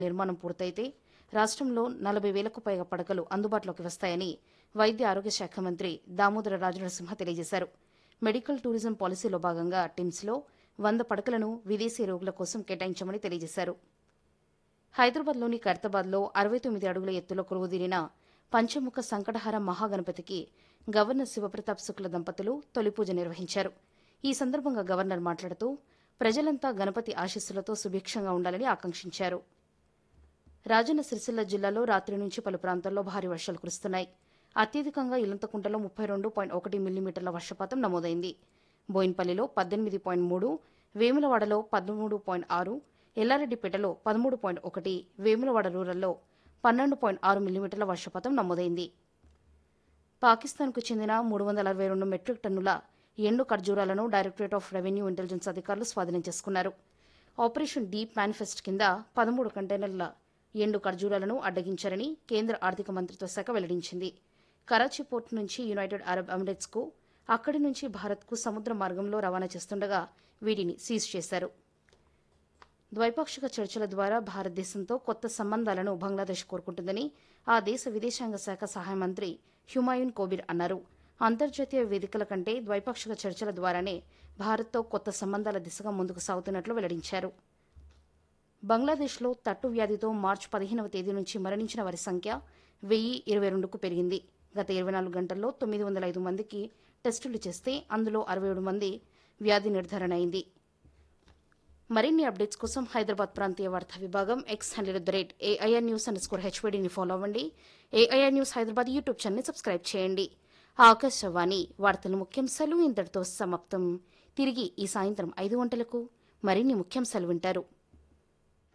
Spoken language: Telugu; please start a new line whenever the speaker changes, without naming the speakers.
నిర్మాణం పూర్తయితే రాష్ట్రంలో నలభై వేలకు పైగా పడకలు అందుబాటులోకి వస్తాయని వైద్య ఆరోగ్య శాఖ మంత్రి దామోదర రాజనరసింహ తెలియజేశారు మెడికల్ టూరిజం పాలసీలో భాగంగా టిమ్స్లో వంద పడకలను విదేశీ రోగుల కోసం కేటాయించామని తెలియజేశారు హైదరాబాద్లోని ఖైరతాబాద్లో అరవై తొమ్మిది అడుగుల ఎత్తులో కొలువుదీరిన పంచముఖ సంకటహార మహాగణపతికి గవర్నర్ శివప్రతాప్ శుక్ల దంపతులు తొలి పూజ నిర్వహించారు ఈ సందర్భంగా గవర్నర్ మాట్లాడుతూ ప్రజలంతా గణపతి ఆశీస్సులతో సుభిక్షంగా ఉండాలని ఆకాంక్షించారు రాజన్న సిరిసిల్ల జిల్లాలో రాత్రి నుంచి పలు ప్రాంతాల్లో భారీ వర్షాలు కురుస్తున్నాయి అత్యధికంగా ఇలంతకుంటలో ముప్పై రెండు పాయింట్ ఒకటి మిల్లీమీటర్ల వర్షపాతం నమోదైంది బోయిన్పల్లిలో పద్దెనిమిది పాయింట్ మూడు వేములవాడలో పదమూడు పాయింట్ ఆరు ఎల్లారెడ్డిపేటలో పదమూడు పాయింట్ ఒకటి వేములవాడ రూరల్లో పన్నెండు పాయింట్ ఆరు మిల్లీమీటర్ల వర్షపాతం నమోదైంది పాకిస్తాన్కు చెందిన మూడు వందల అరవై రెండు మెట్రిక్ టన్నుల ఎండు ఖర్జూరాలను డైరెక్టరేట్ ఆఫ్ రెవెన్యూ ఇంటెలిజెన్స్ అధికారులు స్వాధీనం చేసుకున్నారు ఆపరేషన్ డీప్ మేనిఫెస్ట్ కింద పదమూడు కంటైనర్ల ఎండు ఖర్జూరాలను అడ్డగించారని కేంద్ర ఆర్థిక మంత్రిత్వ శాఖ వెల్లడించింది కరాచీ పోర్ట్ నుంచి యునైటెడ్ అరబ్ ఎమిరేట్స్కు అక్కడి నుంచి భారత్కు సముద్ర మార్గంలో రవాణా చేస్తుండగా వీటిని సీజ్ చేశారు ద్వైపాక్షిక చర్చల ద్వారా భారతదేశంతో కొత్త సంబంధాలను బంగ్లాదేశ్ కోరుకుంటుందని ఆ దేశ విదేశాంగ శాఖ సహాయ మంత్రి హ్యుమాయున్ కోబిర్ అన్నారు అంతర్జాతీయ వేదికల కంటే ద్వైపాక్షిక చర్చల ద్వారానే భారత్తో కొత్త సంబంధాల దిశగా ముందుకు సాగుతున్నట్లు వెల్లడించారు బంగ్లాదేశ్లో తట్టు వ్యాధితో మార్చి పదిహేనవ తేదీ నుంచి మరణించిన వారి సంఖ్య వెయ్యి ఇరవై రెండుకు పెరిగింది గత ఇరవై నాలుగు గంటల్లో తొమ్మిది వందల ఐదు మందికి టెస్టులు చేస్తే అందులో అరవై ఏడు మంది వ్యాధి నిర్ధారణ అయింది మరిన్ని అప్డేట్స్ కోసం హైదరాబాద్ ప్రాంతీయ వార్తా విభాగం X handle at the rate AIR news under score హెచ్వీడీని ఫాలో అవ్వండి ఏఐఆర్ న్యూస్ హైదరాబాద్ యూట్యూబ్ ఛానల్ని సబ్స్క్రైబ్ చేయండి ఆకాశవాణి వార్తల ముఖ్యాంశాలు ఇంతటితో సమాప్తం తిరిగి ఈ సాయంత్రం ఐదు గంటలకు మరిన్ని ముఖ్యాంశాలు వింటారు